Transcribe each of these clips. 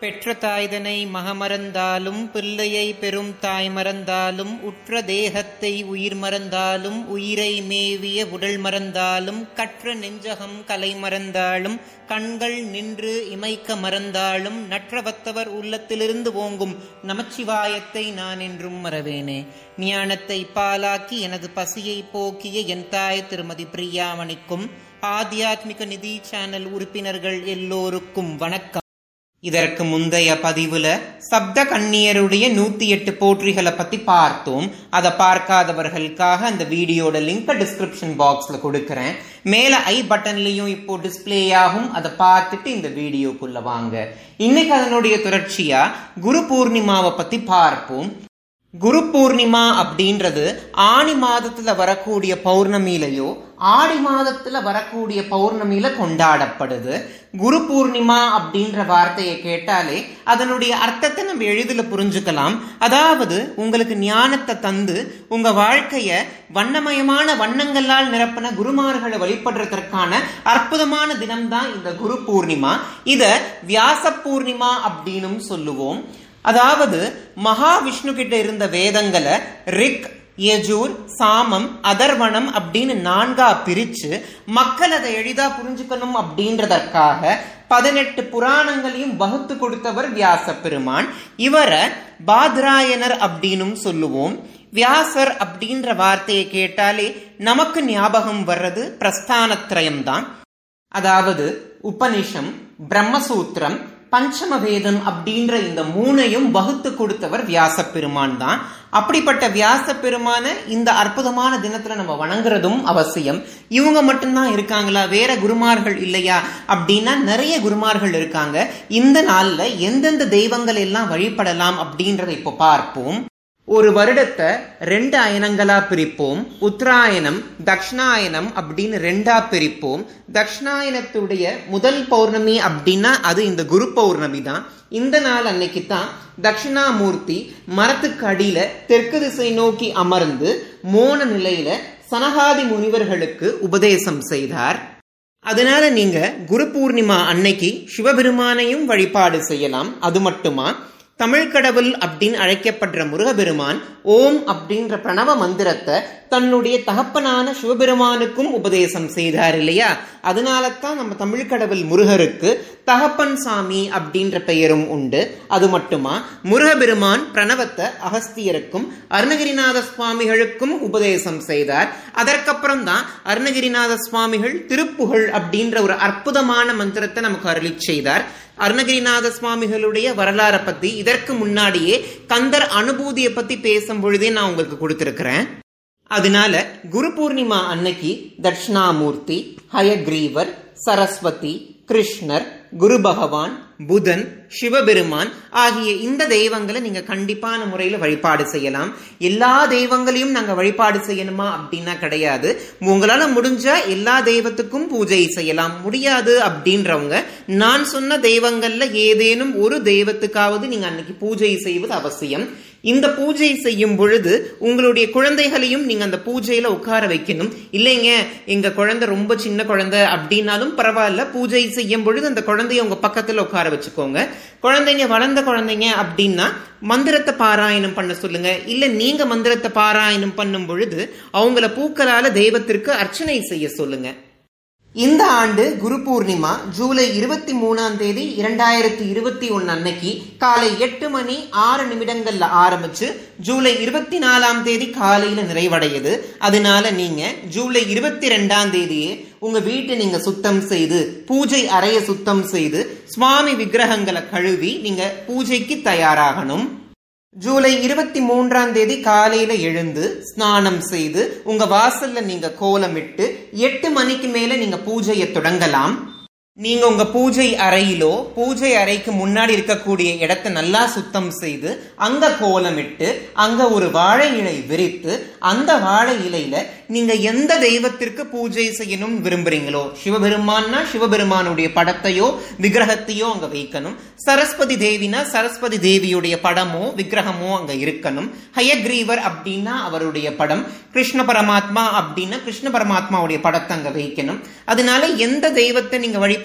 பெற்ற தாய்தனை மகமறந்தாலும் பிள்ளையை பெரும் தாய் மறந்தாலும் உற்ற தேகத்தை உயிர் மறந்தாலும் உயிரை மேவிய உடல் மறந்தாலும் கற்ற நெஞ்சகம் கலை மறந்தாலும் கண்கள் நின்று இமைக்க மறந்தாலும் நற்றவத்தவர் உள்ளத்திலிருந்து ஓங்கும் நமச்சிவாயத்தை நான் என்றும் மறவேனே ஞானத்தை பாலாக்கி எனது பசியை போக்கிய என் தாய் திருமதி பிரியாமணிக்கும் ஆத்தியாத்மிக நிதி சேனல் உறுப்பினர்கள் எல்லோருக்கும் வணக்கம் இதற்கு முந்தைய பதிவுல சப்த கண்ணியருடைய நூத்தி எட்டு போற்றிகளை பத்தி பார்த்தோம் அதை பார்க்காதவர்களுக்காக அந்த வீடியோட லிங்க் டிஸ்கிரிப்ஷன் பாக்ஸ்ல கொடுக்கறேன் மேல ஐ பட்டன்லயும் இப்போ டிஸ்பிளே ஆகும் அதை பார்த்துட்டு இந்த வீடியோக்குள்ள வாங்க இன்னைக்கு அதனுடைய தொடர்ச்சியா குரு பூர்ணிமாவை பத்தி பார்ப்போம் குரு பூர்ணிமா அப்படின்றது ஆணி மாதத்துல வரக்கூடிய பௌர்ணமியிலையோ ஆடி மாதத்துல வரக்கூடிய பௌர்ணமியில கொண்டாடப்படுது குரு பூர்ணிமா அப்படின்ற வார்த்தையை கேட்டாலே அதனுடைய அர்த்தத்தை நம்ம எளிதில் புரிஞ்சுக்கலாம் அதாவது உங்களுக்கு ஞானத்தை தந்து உங்க வாழ்க்கைய வண்ணமயமான வண்ணங்களால் நிரப்பின குருமார்களை வழிபடுறதற்கான அற்புதமான தினம்தான் இந்த குரு பூர்ணிமா இத வியாச பூர்ணிமா அப்படின்னும் சொல்லுவோம் அதாவது மகாவிஷ்ணு கிட்ட இருந்த வேதங்களை ரிக் யஜூர் சாமம் அதர்வனம் அப்படின்னு நான்கா பிரிச்சு மக்கள் அதை எளிதா புரிஞ்சுக்கணும் அப்படின்றதற்காக பதினெட்டு புராணங்களையும் வகுத்து கொடுத்தவர் வியாச பெருமான் இவரை பாத்ராயனர் அப்படின்னும் சொல்லுவோம் வியாசர் அப்படின்ற வார்த்தையை கேட்டாலே நமக்கு ஞாபகம் வர்றது பிரஸ்தானத்திரயம் தான் அதாவது உபனிஷம் பிரம்மசூத்திரம் பஞ்சம வேதம் அப்படின்ற இந்த மூணையும் வகுத்து கொடுத்தவர் வியாச பெருமான் தான் அப்படிப்பட்ட வியாச பெருமான இந்த அற்புதமான தினத்துல நம்ம வணங்குறதும் அவசியம் இவங்க மட்டும்தான் இருக்காங்களா வேற குருமார்கள் இல்லையா அப்படின்னா நிறைய குருமார்கள் இருக்காங்க இந்த நாள்ல எந்தெந்த தெய்வங்கள் எல்லாம் வழிபடலாம் அப்படின்றத இப்போ பார்ப்போம் ஒரு வருடத்தை ரெண்டு அயனங்களா பிரிப்போம் உத்தராயணம் தக்ஷணாயனம் அப்படின்னு ரெண்டா பிரிப்போம் தக்ஷணாயனத்துடைய முதல் பௌர்ணமி அப்படின்னா அது இந்த குரு பௌர்ணமி தான் இந்த நாள் அன்னைக்கு தான் தட்சிணாமூர்த்தி மரத்துக்கு அடியில தெற்கு திசை நோக்கி அமர்ந்து மோன நிலையில சனகாதி முனிவர்களுக்கு உபதேசம் செய்தார் அதனால நீங்க குரு பூர்ணிமா அன்னைக்கு சிவபெருமானையும் வழிபாடு செய்யலாம் அது மட்டுமா தமிழ் கடவுள் அப்படின்னு அழைக்கப்படுற முருகபெருமான் ஓம் அப்படின்ற பிரணவ மந்திரத்தை தன்னுடைய தகப்பனான சிவபெருமானுக்கும் உபதேசம் செய்தார் இல்லையா அதனால தான் நம்ம தமிழ் கடவுள் முருகருக்கு தகப்பன் சாமி அப்படின்ற பெயரும் உண்டு அது மட்டுமா முருகபெருமான் பிரணவத்தை அகஸ்தியருக்கும் அருணகிரிநாத சுவாமிகளுக்கும் உபதேசம் செய்தார் அதற்கப்புறம் தான் அருணகிரிநாத சுவாமிகள் திருப்புகழ் அப்படின்ற ஒரு அற்புதமான மந்திரத்தை நமக்கு அருளி செய்தார் அருணகிரிநாத சுவாமிகளுடைய வரலாறை பத்தி இதற்கு முன்னாடியே கந்தர் அனுபூதியை பத்தி பேசும் பொழுதே நான் உங்களுக்கு கொடுத்திருக்கிறேன் அதனால குரு பூர்ணிமா அன்னைக்கு தட்சிணாமூர்த்தி ஹயக்ரீவர் சரஸ்வதி கிருஷ்ணர் குரு பகவான் புதன் சிவபெருமான் ஆகிய இந்த தெய்வங்களை நீங்க கண்டிப்பான முறையில வழிபாடு செய்யலாம் எல்லா தெய்வங்களையும் நாங்க வழிபாடு செய்யணுமா அப்படின்னா கிடையாது உங்களால முடிஞ்சா எல்லா தெய்வத்துக்கும் பூஜை செய்யலாம் முடியாது அப்படின்றவங்க நான் சொன்ன தெய்வங்கள்ல ஏதேனும் ஒரு தெய்வத்துக்காவது நீங்க அன்னைக்கு பூஜை செய்வது அவசியம் இந்த பூஜை செய்யும் பொழுது உங்களுடைய குழந்தைகளையும் நீங்க அந்த பூஜையில உட்கார வைக்கணும் இல்லைங்க எங்க குழந்தை ரொம்ப சின்ன குழந்தை அப்படின்னாலும் பரவாயில்ல பூஜை செய்யும் பொழுது அந்த குழந்தைய உங்க பக்கத்துல உட்கார வச்சுக்கோங்க குழந்தைங்க வளர்ந்த குழந்தைங்க அப்படின்னா மந்திரத்தை பாராயணம் பண்ண சொல்லுங்க இல்ல நீங்க மந்திரத்தை பாராயணம் பண்ணும் பொழுது அவங்கள பூக்களால தெய்வத்திற்கு அர்ச்சனை செய்ய சொல்லுங்க இந்த ஆண்டு குரு பூர்ணிமா ஜூலை இருபத்தி மூணாம் தேதி இரண்டாயிரத்தி இருபத்தி ஒன்னு அன்னைக்கு காலை எட்டு மணி ஆறு நிமிடங்கள்ல ஆரம்பிச்சு ஜூலை இருபத்தி நாலாம் தேதி காலையில நிறைவடையுது அதனால நீங்க ஜூலை இருபத்தி ரெண்டாம் தேதியே உங்க வீட்டை நீங்க சுத்தம் செய்து பூஜை அறைய சுத்தம் செய்து சுவாமி விக்கிரகங்களை கழுவி நீங்க பூஜைக்கு தயாராகணும் ஜூலை இருபத்தி மூன்றாம் தேதி காலையில எழுந்து ஸ்நானம் செய்து உங்க வாசல்ல நீங்க கோலமிட்டு எட்டு மணிக்கு மேல நீங்க பூஜையை தொடங்கலாம் நீங்க உங்க பூஜை அறையிலோ பூஜை அறைக்கு முன்னாடி இருக்கக்கூடிய இடத்தை நல்லா சுத்தம் செய்து அங்க கோலமிட்டு அங்க ஒரு வாழை இலை விரித்து அந்த வாழை இலையில நீங்க எந்த தெய்வத்திற்கு பூஜை செய்யணும் விரும்புறீங்களோ சிவபெருமான்னா சிவபெருமானுடைய படத்தையோ விக்கிரகத்தையோ அங்க வைக்கணும் சரஸ்வதி தேவினா சரஸ்வதி தேவியுடைய படமோ விக்கிரகமோ அங்க இருக்கணும் ஹயக்ரீவர் அப்படின்னா அவருடைய படம் கிருஷ்ண பரமாத்மா அப்படின்னா கிருஷ்ண பரமாத்மாவுடைய படத்தை அங்க வைக்கணும் அதனால எந்த தெய்வத்தை நீங்க வழிபட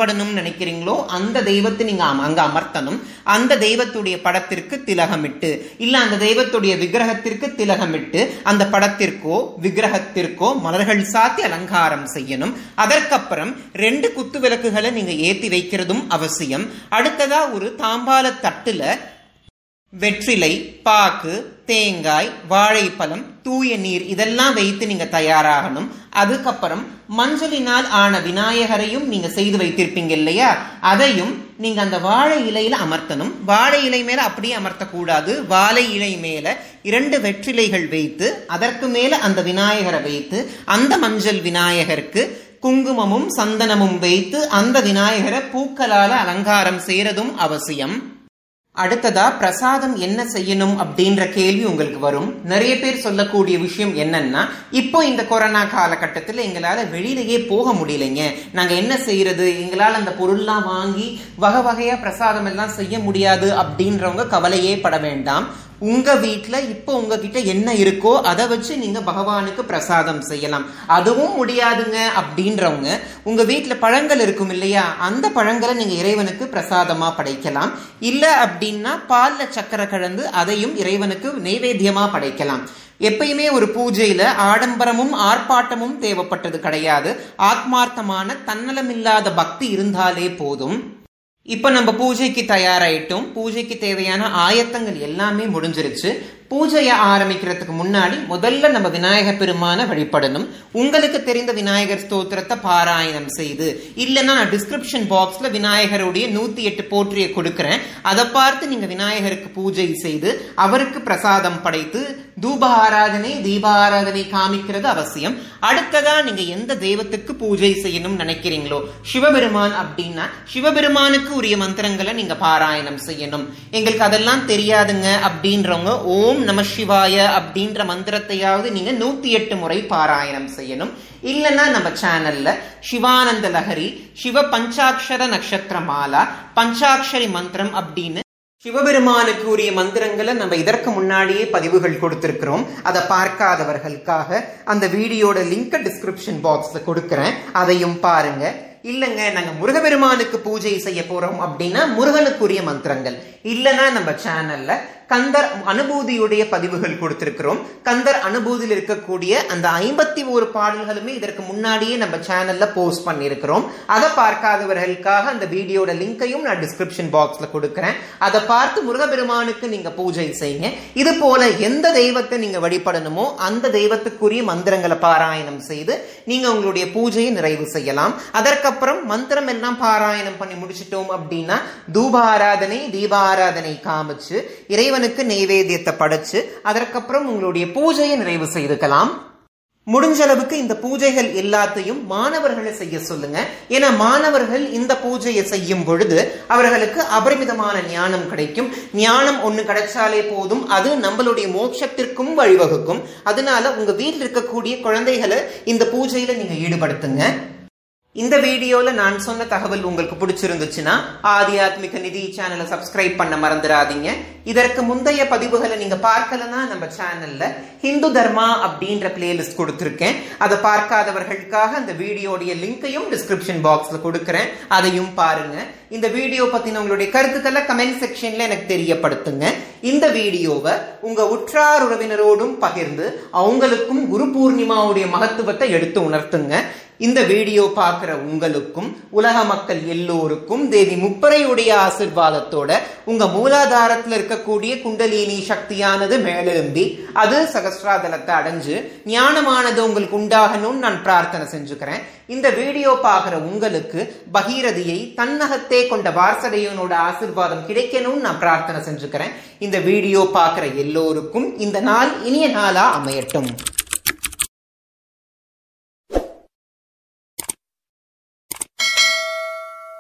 வழிபடணும்னு நினைக்கிறீங்களோ அந்த தெய்வத்தை நீங்க அம- அங்க அமர்த்தணும் அந்த தெய்வத்துடைய படத்திற்கு திலகமிட்டு இல்ல அந்த தெய்வத்துடைய விக்கிரகத்திற்கு திலகமிட்டு அந்த படத்திற்கோ விக்கிரகத்திற்கோ மலர்கள் சாத்தி அலங்காரம் செய்யணும் அதற்கப்புறம் ரெண்டு குத்து விளக்குகளை நீங்க ஏத்தி வைக்கிறதும் அவசியம் அடுத்ததா ஒரு தாம்பால தட்டுல வெற்றிலை பாக்கு தேங்காய் வாழைப்பழம் தூய நீர் இதெல்லாம் வைத்து நீங்க தயாராகணும் அதுக்கப்புறம் மஞ்சளினால் ஆன விநாயகரையும் நீங்க செய்து வைத்திருப்பீங்க இல்லையா அதையும் நீங்க அந்த வாழை இலையில அமர்த்தணும் வாழை இலை மேல அப்படியே அமர்த்தக்கூடாது வாழை இலை மேல இரண்டு வெற்றிலைகள் வைத்து அதற்கு மேல அந்த விநாயகரை வைத்து அந்த மஞ்சள் விநாயகருக்கு குங்குமமும் சந்தனமும் வைத்து அந்த விநாயகரை பூக்களால அலங்காரம் செய்யறதும் அவசியம் அடுத்ததா பிரசாதம் என்ன செய்யணும் அப்படின்ற கேள்வி உங்களுக்கு வரும் நிறைய பேர் சொல்லக்கூடிய விஷயம் என்னன்னா இப்போ இந்த கொரோனா காலகட்டத்தில் எங்களால வெளியிலேயே போக முடியலைங்க நாங்க என்ன செய்யறது எங்களால் அந்த பொருள்லாம் வாங்கி வகை வகையா பிரசாதம் எல்லாம் செய்ய முடியாது அப்படின்றவங்க கவலையே பட வேண்டாம் உங்க வீட்ல இப்போ உங்ககிட்ட என்ன இருக்கோ அதை வச்சு நீங்க பகவானுக்கு பிரசாதம் செய்யலாம் அதுவும் முடியாதுங்க அப்படின்றவங்க உங்க வீட்ல பழங்கள் இருக்கும் இல்லையா அந்த பழங்களை நீங்க இறைவனுக்கு பிரசாதமா படைக்கலாம் இல்ல அப்படின்னா பால்ல சக்கரை கலந்து அதையும் இறைவனுக்கு நைவேத்தியமா படைக்கலாம் எப்பயுமே ஒரு பூஜையில ஆடம்பரமும் ஆர்ப்பாட்டமும் தேவைப்பட்டது கிடையாது ஆத்மார்த்தமான தன்னலமில்லாத பக்தி இருந்தாலே போதும் இப்ப நம்ம பூஜைக்கு தயாராயிட்டோம் பூஜைக்கு தேவையான ஆயத்தங்கள் எல்லாமே முடிஞ்சிருச்சு பூஜையை ஆரம்பிக்கிறதுக்கு முன்னாடி முதல்ல நம்ம விநாயகர் பெருமான வழிபடணும் உங்களுக்கு தெரிந்த விநாயகர் ஸ்தோத்திரத்தை பாராயணம் செய்து இல்லைன்னா நான் டிஸ்கிரிப்ஷன் பாக்ஸ்ல விநாயகருடைய நூத்தி எட்டு போற்றியை கொடுக்கிறேன் அதை பார்த்து நீங்க விநாயகருக்கு பூஜை செய்து அவருக்கு பிரசாதம் படைத்து தூப ஆராதனை தீப ஆராதனை காமிக்கிறது அவசியம் அடுத்ததா நீங்க எந்த தெய்வத்துக்கு பூஜை செய்யணும்னு நினைக்கிறீங்களோ சிவபெருமான் அப்படின்னா சிவபெருமானுக்கு உரிய மந்திரங்களை நீங்க பாராயணம் செய்யணும் எங்களுக்கு அதெல்லாம் தெரியாதுங்க அப்படின்றவங்க ஓம் நம சிவாய அப்படின்ற மந்திரத்தையாவது நீங்க நூத்தி எட்டு முறை பாராயணம் செய்யணும் இல்லைன்னா நம்ம சேனல்ல சிவானந்த லஹரி சிவ பஞ்சாட்சர நட்சத்திர மாலா பஞ்சாட்சரி மந்திரம் அப்படின்னு சிவபெருமானுக்கு உரிய மந்திரங்களை நம்ம இதற்கு முன்னாடியே பதிவுகள் கொடுத்திருக்கிறோம் அதை பார்க்காதவர்களுக்காக அந்த வீடியோட லிங்க் டிஸ்கிரிப்ஷன் பாக்ஸ்ல கொடுக்கிறேன் அதையும் பாருங்க இல்லைங்க நாங்க முருகபெருமானுக்கு பூஜை செய்ய போறோம் அப்படின்னா முருகனுக்குரிய மந்திரங்கள் இல்லைன்னா நம்ம சேனல்ல கந்தர் அனுபூதியுடைய பதிவுகள் கொடுத்திருக்கிறோம் கந்தர் அனுபூதியில் இருக்கக்கூடிய அந்த ஐம்பத்தி ஒரு பாடல்களுமே இதற்கு முன்னாடியே நம்ம சேனல்ல போஸ்ட் பண்ணியிருக்கிறோம் அதை பார்க்காதவர்களுக்காக அந்த வீடியோட லிங்கையும் நான் டிஸ்கிரிப்ஷன் பாக்ஸ்ல கொடுக்கிறேன் அதை பார்த்து முருகபெருமானுக்கு நீங்க பூஜை செய்யுங்க இது போல எந்த தெய்வத்தை நீங்க வழிபடணுமோ அந்த தெய்வத்துக்குரிய மந்திரங்களை பாராயணம் செய்து நீங்க உங்களுடைய பூஜையை நிறைவு செய்யலாம் அதற்கப்புறம் மந்திரம் எல்லாம் பாராயணம் பண்ணி முடிச்சிட்டோம் அப்படின்னா தூப ஆராதனை தீபாராதனை காமிச்சு இறைவனுக்கு நெய்வேத்தியத்தை படைச்சு அதற்கப்புறம் உங்களுடைய பூஜையை நிறைவு செய்துக்கலாம் முடிஞ்ச அளவுக்கு இந்த பூஜைகள் எல்லாத்தையும் மாணவர்களை செய்ய சொல்லுங்க ஏன்னா மாணவர்கள் இந்த பூஜையை செய்யும் பொழுது அவர்களுக்கு அபரிமிதமான ஞானம் கிடைக்கும் ஞானம் ஒண்ணு கிடைச்சாலே போதும் அது நம்மளுடைய மோட்சத்திற்கும் வழிவகுக்கும் அதனால உங்க வீட்டில் இருக்கக்கூடிய குழந்தைகளை இந்த பூஜையில நீங்க ஈடுபடுத்துங்க இந்த வீடியோல நான் சொன்ன தகவல் உங்களுக்கு பிடிச்சிருந்துச்சுன்னா ஆத்தியாத்மிக நிதி சேனலை சப்ஸ்கிரைப் பண்ண மறந்துடாதீங்க இதற்கு முந்தைய பதிவுகளை நீங்க பார்க்கலன்னா நம்ம சேனல்ல ஹிந்து தர்மா அப்படின்ற பிளேலிஸ்ட் கொடுத்துருக்கேன் அதை பார்க்காதவர்களுக்காக அந்த வீடியோடைய லிங்கையும் டிஸ்கிரிப்ஷன் பாக்ஸ்ல கொடுக்கிறேன் அதையும் பாருங்க இந்த வீடியோ பத்தின உங்களுடைய கருத்துக்களை கமெண்ட் செக்ஷன்ல எனக்கு தெரியப்படுத்துங்க இந்த வீடியோவை உங்க உற்றார் உறவினரோடும் பகிர்ந்து அவங்களுக்கும் குரு பூர்ணிமாவுடைய மகத்துவத்தை எடுத்து உணர்த்துங்க இந்த வீடியோ பார்க்கிற உங்களுக்கும் உலக மக்கள் எல்லோருக்கும் தேவி முப்பரையுடைய ஆசிர்வாதத்தோட உங்க மூலாதாரத்துல இருக்கக்கூடிய குண்டலினி சக்தியானது மேலெழும்பி அது சகஸ்ராதலத்தை அடைஞ்சு ஞானமானது உங்களுக்கு உண்டாகணும்னு நான் பிரார்த்தனை செஞ்சுக்கிறேன் இந்த வீடியோ பார்க்கிற உங்களுக்கு பகீரதியை தன்னகத்தே கொண்ட வாரசதையனோட ஆசிர்வாதம் கிடைக்கணும்னு நான் பிரார்த்தனை செஞ்சுக்கிறேன் இந்த வீடியோ பார்க்கிற எல்லோருக்கும் இந்த நாள் இனிய நாளா அமையட்டும்